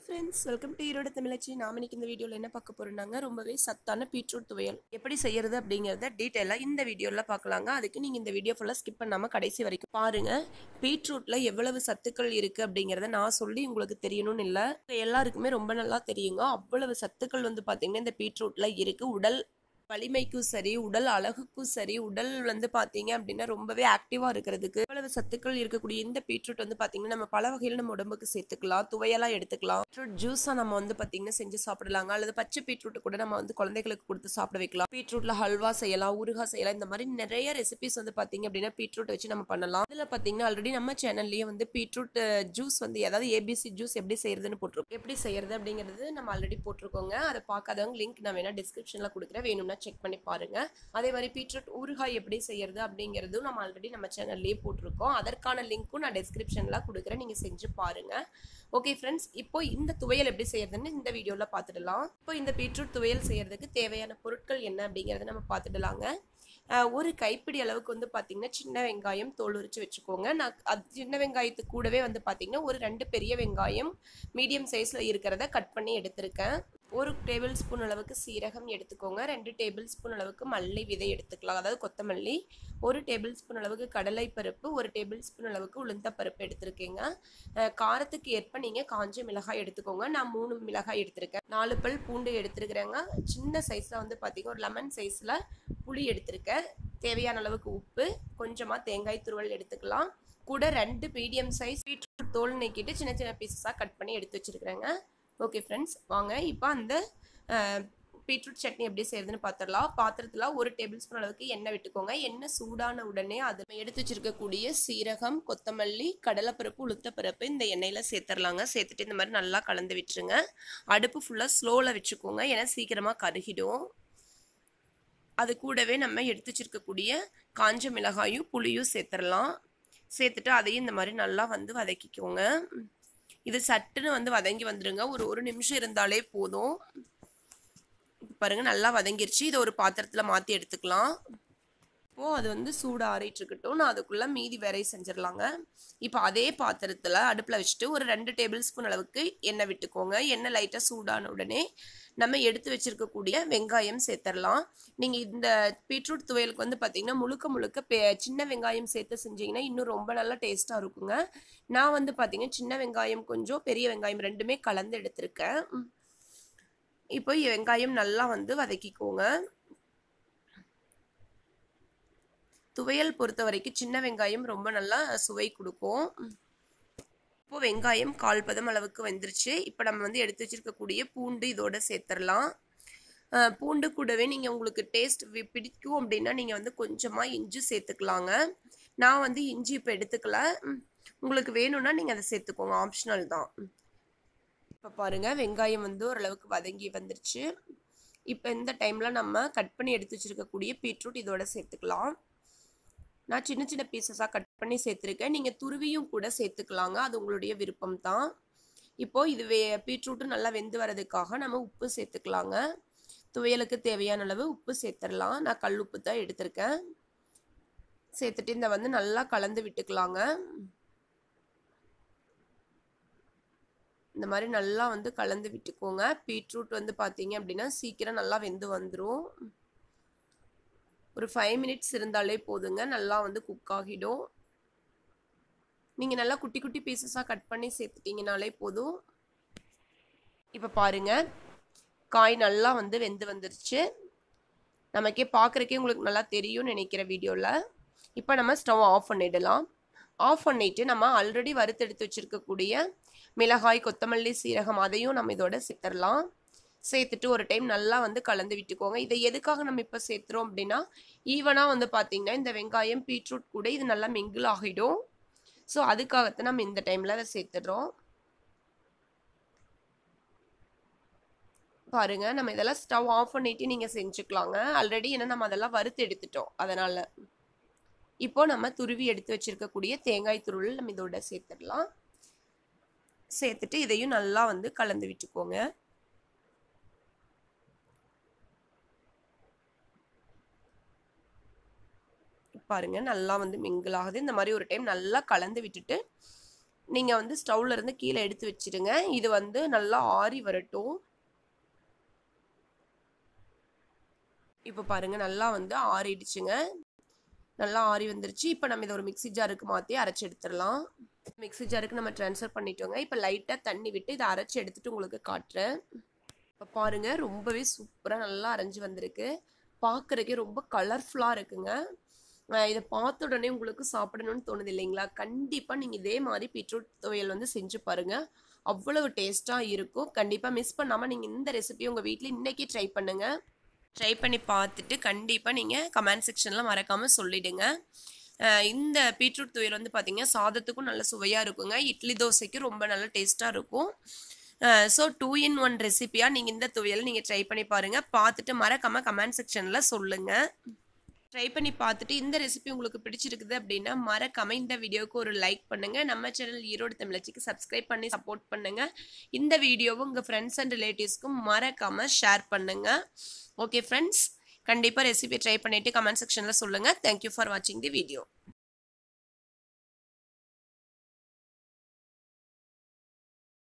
friends welcome to Erode Tamizhachi நாம இன்னைக்கு இந்த வீடியோவில் என்ன பார்க்க போறோம்னாங்க ரொம்பவே சத்தான பீட்ரூட் துவையல் எப்படி செய்யறது அப்படிங்கிறத டீட்டெயிலாக இந்த வீடியோவில் பார்க்கலாங்க அதுக்கு நீங்கள் இந்த வீடியோ ஃபுல்லாக ஸ்கிப் பண்ணாமல் கடைசி வரைக்கும் பாருங்க பீட்ரூட்டில் எவ்வளவு சத்துக்கள் இருக்குது அப்படிங்கிறத நான் சொல்லி உங்களுக்கு தெரியணும்னு இல்லை எல்லாருக்குமே ரொம்ப நல்லா தெரியுங்க அவ்வளவு சத்துக்கள் வந்து பார்த்தீங்கன்னா இந்த பீட்ரூட்டில் இருக்குது உடல் வலிமைக்கும் சரி உடல் அழகுக்கும் சரி உடல் வந்து பார்த்தீங்க அப்படின்னா ரொம்பவே ஆக்டிவாக இருக்கிறதுக்கு இவ்வளவு சத்துக்கள் இருக்கக்கூடிய இந்த பீட்ரூட் வந்து பார்த்தீங்கன்னா நம்ம பல வகையில் நம்ம உடம்புக்கு சேர்த்துக்கலாம் துவையெல்லாம் எடுத்துக்கலாம் பீட்ரூட் ஜூஸாக நம்ம வந்து பார்த்தீங்கன்னா செஞ்சு சாப்பிடலாங்க அல்லது பச்சை பீட்ரூட் கூட நம்ம வந்து குழந்தைகளுக்கு கொடுத்து சாப்பிட வைக்கலாம் பீட்ரூட்ல ஹல்வா செய்யலாம் ஊறுகாய் செய்யலாம் இந்த மாதிரி நிறைய ரெசிபிஸ் வந்து பார்த்தீங்க அப்படின்னா பீட்ரூட் வச்சு நம்ம பண்ணலாம் இதில் பார்த்தீங்கன்னா ஆல்ரெடி நம்ம சேனல்லேயே வந்து பீட்ரூட் ஜூஸ் வந்து ஏதாவது ஏபிசி ஜூஸ் எப்படி செய்யறதுன்னு போட்டிருக்கோம் எப்படி செய்யறது அப்படிங்கிறது நம்ம ஆல்ரெடி போட்டிருக்கோங்க அதை பார்க்காதவங்க லிங்க் நான் வேணா டிஸ்கிரிப்ஷனில் கொடுக்குறேன் வேணும்னா செக் பண்ணி பாருங்க அதே மாதிரி பீட்ரூட் ஊறுகாய் எப்படி செய்யறது அப்படிங்கிறதும் நம்ம ஆல்ரெடி நம்ம சேனல்லேயே போட்டிருக்கோம் அதற்கான லிங்க்கும் நான் டிஸ்கிரிப்ஷனில் கொடுக்குறேன் நீங்கள் செஞ்சு பாருங்க ஓகே ஃப்ரெண்ட்ஸ் இப்போ இந்த துவையல் எப்படி செய்யறதுன்னு இந்த வீடியோவில் பார்த்துடலாம் இப்போ இந்த பீட்ரூட் துவையல் செய்யறதுக்கு தேவையான பொருட்கள் என்ன அப்படிங்கிறத நம்ம பார்த்துடலாங்க அஹ் ஒரு கைப்பிடி அளவுக்கு வந்து பார்த்தீங்கன்னா சின்ன வெங்காயம் தோல் உரிச்சு வச்சுக்கோங்க நான் அது சின்ன வெங்காயத்துக்கு கூடவே வந்து பார்த்தீங்கன்னா ஒரு ரெண்டு பெரிய வெங்காயம் மீடியம் சைஸில் இருக்கிறத கட் பண்ணி எடுத்திருக்கேன் ஒரு டேபிள் ஸ்பூன் அளவுக்கு சீரகம் எடுத்துக்கோங்க ரெண்டு டேபிள் ஸ்பூன் அளவுக்கு மல்லி விதை எடுத்துக்கலாம் அதாவது கொத்தமல்லி ஒரு டேபிள் ஸ்பூன் அளவுக்கு கடலை பருப்பு ஒரு டேபிள் ஸ்பூன் அளவுக்கு உளுந்த பருப்பு எடுத்திருக்கேங்க அஹ் காரத்துக்கு ஏற்ப நீங்கள் காஞ்ச மிளகாய் எடுத்துக்கோங்க நான் மூணு மிளகாய் எடுத்திருக்கேன் நாலு பல் பூண்டு எடுத்துருக்கிறேங்க சின்ன சைஸில் வந்து பார்த்தீங்கன்னா ஒரு லெமன் சைஸில் புளி எடுத்திருக்கேன் தேவையான அளவுக்கு உப்பு கொஞ்சமாக தேங்காய் துருவல் எடுத்துக்கலாம் கூட ரெண்டு மீடியம் சைஸ் பீட்ரூட் தோல் நீக்கிட்டு சின்ன சின்ன பீசஸாக கட் பண்ணி எடுத்து வச்சுருக்கிறேங்க ஓகே ஃப்ரெண்ட்ஸ் வாங்க இப்போ அந்த பீட்ரூட் சட்னி எப்படி செய்யறதுன்னு பார்த்துடலாம் பாத்திரத்தில் ஒரு டேபிள் ஸ்பூன் அளவுக்கு எண்ணெய் விட்டுக்கோங்க எண்ணெய் சூடான உடனே அது எடுத்து வச்சிருக்கக்கூடிய சீரகம் கொத்தமல்லி கடலைப்பருப்பு உளுத்தப்பருப்பு இந்த எண்ணெயில் சேர்த்துடலாங்க சேர்த்துட்டு இந்த மாதிரி நல்லா கலந்து விட்டுருங்க அடுப்பு ஃபுல்லாக ஸ்லோவில் வச்சுக்கோங்க ஏன்னா சீக்கிரமாக கருகிடும் அது கூடவே நம்ம எடுத்து வச்சிருக்கக்கூடிய காஞ்ச மிளகாயும் புளியும் சேர்த்துடலாம் சேர்த்துட்டு அதையும் இந்த மாதிரி நல்லா வந்து வதக்கிக்கோங்க இது சட்டுன்னு வந்து வதங்கி வந்துடுங்க ஒரு ஒரு நிமிஷம் இருந்தாலே போதும் பாருங்க நல்லா வதங்கிருச்சு இதை ஒரு பாத்திரத்தில் மாற்றி எடுத்துக்கலாம் இப்போது அது வந்து சூடு ஆறிட்டு இருக்கட்டும் நான் அதுக்குள்ளே மீதி வேறை செஞ்சிடலாங்க இப்போ அதே பாத்திரத்தில் அடுப்பில் வச்சுட்டு ஒரு ரெண்டு டேபிள் ஸ்பூன் அளவுக்கு எண்ணெய் விட்டுக்கோங்க எண்ணெய் லைட்டாக சூடான உடனே நம்ம எடுத்து வச்சிருக்கக்கூடிய வெங்காயம் சேர்த்துடலாம் நீங்கள் இந்த பீட்ரூட் துவையலுக்கு வந்து பார்த்தீங்கன்னா முழுக்க முழுக்க பெ சின்ன வெங்காயம் சேர்த்து செஞ்சீங்கன்னா இன்னும் ரொம்ப நல்லா டேஸ்ட்டாக இருக்குங்க நான் வந்து பார்த்தீங்கன்னா சின்ன வெங்காயம் கொஞ்சம் பெரிய வெங்காயம் ரெண்டுமே கலந்து எடுத்திருக்கேன் இப்போ வெங்காயம் நல்லா வந்து வதக்கிக்கோங்க துவையல் பொறுத்த வரைக்கும் சின்ன வெங்காயம் ரொம்ப நல்லா சுவை கொடுக்கும் இப்போ வெங்காயம் கால் பதம் அளவுக்கு வந்துருச்சு இப்போ நம்ம வந்து எடுத்து வச்சிருக்கக்கூடிய பூண்டு இதோட சேர்த்துடலாம் பூண்டு கூடவே நீங்கள் உங்களுக்கு டேஸ்ட் பிடிக்கும் அப்படின்னா நீங்கள் வந்து கொஞ்சமாக இஞ்சி சேர்த்துக்கலாங்க நான் வந்து இஞ்சி இப்போ எடுத்துக்கல உங்களுக்கு வேணும்னா நீங்கள் அதை சேர்த்துக்கோங்க ஆப்ஷனல் தான் இப்போ பாருங்கள் வெங்காயம் வந்து ஓரளவுக்கு வதங்கி வந்துருச்சு இப்போ இந்த டைமில் நம்ம கட் பண்ணி எடுத்து வச்சுருக்கக்கூடிய பீட்ரூட் இதோட சேர்த்துக்கலாம் நான் சின்ன சின்ன பீசஸாக கட் பண்ணி சேர்த்துருக்கேன் நீங்கள் துருவியும் கூட சேர்த்துக்கலாங்க அது உங்களுடைய விருப்பம் தான் இப்போது இது வே பீட்ரூட்டும் நல்லா வெந்து வரதுக்காக நம்ம உப்பு சேர்த்துக்கலாங்க துவையலுக்கு தேவையான அளவு உப்பு சேர்த்துடலாம் நான் கல் உப்பு தான் எடுத்திருக்கேன் சேர்த்துட்டு இந்த வந்து நல்லா கலந்து விட்டுக்கலாங்க இந்த மாதிரி நல்லா வந்து கலந்து விட்டுக்கோங்க பீட்ரூட் வந்து பார்த்தீங்க அப்படின்னா சீக்கிரம் நல்லா வெந்து வந்துடும் ஒரு ஃபைவ் மினிட்ஸ் இருந்தாலே போதுங்க நல்லா வந்து குக் ஆகிடும் நீங்கள் நல்லா குட்டி குட்டி பீசஸாக கட் பண்ணி சேர்த்துட்டிங்கனாலே போதும் இப்போ பாருங்கள் காய் நல்லா வந்து வெந்து வந்துருச்சு நமக்கே பார்க்குறக்கே உங்களுக்கு நல்லா தெரியும்னு நினைக்கிற வீடியோவில் இப்போ நம்ம ஸ்டவ் ஆஃப் பண்ணிடலாம் ஆஃப் பண்ணிவிட்டு நம்ம ஆல்ரெடி வறுத்தெடுத்து வச்சுருக்கக்கூடிய மிளகாய் கொத்தமல்லி சீரகம் அதையும் நம்ம இதோட சேர்த்துடலாம் சேர்த்துட்டு ஒரு டைம் நல்லா வந்து கலந்து விட்டுக்கோங்க இதை எதுக்காக நம்ம இப்போ சேர்த்துறோம் அப்படின்னா ஈவனாக வந்து பார்த்தீங்கன்னா இந்த வெங்காயம் பீட்ரூட் கூட இது நல்லா மிங்கிள் ஆகிடும் ஸோ அதுக்காகத்தான் நம்ம இந்த டைமில் அதை சேர்த்துடுறோம் பாருங்க நம்ம இதெல்லாம் ஸ்டவ் ஆஃப் பண்ணிட்டு நீங்கள் செஞ்சுக்கலாங்க ஆல்ரெடி ஏன்னா நம்ம அதெல்லாம் வறுத்து எடுத்துட்டோம் அதனால் இப்போ நம்ம துருவி எடுத்து வச்சிருக்கக்கூடிய தேங்காய் துருவல் நம்ம இதோட சேர்த்துடலாம் சேர்த்துட்டு இதையும் நல்லா வந்து கலந்து விட்டுக்கோங்க பாருங்க நல்லா வந்து மிங்கிள் ஆகுது இந்த மாதிரி ஒரு டைம் நல்லா கலந்து விட்டுட்டு நீங்கள் வந்து ஸ்டவ்ல இருந்து கீழே எடுத்து வச்சிடுங்க இது வந்து நல்லா ஆறி வரட்டும் இப்போ பாருங்க நல்லா வந்து ஆறிடுச்சுங்க நல்லா ஆறி வந்துருச்சு இப்போ நம்ம இதை ஒரு மிக்சி ஜாருக்கு மாற்றி அரைச்சி எடுத்துடலாம் மிக்சி ஜாருக்கு நம்ம ட்ரான்ஸ்ஃபர் பண்ணிட்டோங்க இப்போ லைட்டாக தண்ணி விட்டு இதை அரைச்சி எடுத்துட்டு உங்களுக்கு காட்டுறேன் இப்போ பாருங்க ரொம்பவே சூப்பராக நல்லா அரைஞ்சு வந்திருக்கு பார்க்குறக்கே ரொம்ப கலர்ஃபுல்லாக இருக்குங்க இதை பார்த்த உடனே உங்களுக்கு சாப்பிடணும்னு தோணுது இல்லைங்களா கண்டிப்பாக நீங்கள் இதே மாதிரி பீட்ரூட் துவையல் வந்து செஞ்சு பாருங்கள் அவ்வளவு டேஸ்ட்டாக இருக்கும் கண்டிப்பாக மிஸ் பண்ணாமல் நீங்கள் இந்த ரெசிபி உங்கள் வீட்டில் இன்றைக்கி ட்ரை பண்ணுங்கள் ட்ரை பண்ணி பார்த்துட்டு கண்டிப்பாக நீங்கள் கமெண்ட் செக்ஷனில் மறக்காமல் சொல்லிவிடுங்க இந்த பீட்ரூட் துவையல் வந்து பார்த்திங்கன்னா சாதத்துக்கும் நல்ல சுவையாக இருக்குங்க இட்லி தோசைக்கும் ரொம்ப நல்ல டேஸ்ட்டாக இருக்கும் ஸோ டூ இன் ஒன் ரெசிபியாக நீங்கள் இந்த துவையல் நீங்கள் ட்ரை பண்ணி பாருங்கள் பார்த்துட்டு மறக்காமல் கமெண்ட் செக்ஷனில் சொல்லுங்கள் ட்ரை பண்ணி பார்த்துட்டு இந்த ரெசிபி உங்களுக்கு பிடிச்சிருக்குது அப்படின்னா மறக்காம இந்த வீடியோவுக்கு ஒரு லைக் பண்ணுங்க நம்ம சேனல் ஈரோடு தமிழச்சிக்கு சப்ஸ்கிரைப் பண்ணி சப்போர்ட் பண்ணுங்க இந்த வீடியோவை உங்கள் ஃப்ரெண்ட்ஸ் அண்ட் ரிலேட்டிவ்ஸ்க்கும் மறக்காம ஷேர் பண்ணுங்க ஓகே ஃப்ரெண்ட்ஸ் கண்டிப்பாக ரெசிபி ட்ரை பண்ணிட்டு கமெண்ட் செக்ஷனில் சொல்லுங்கள் தேங்க்யூ ஃபார் வாட்சிங் தி வீடியோ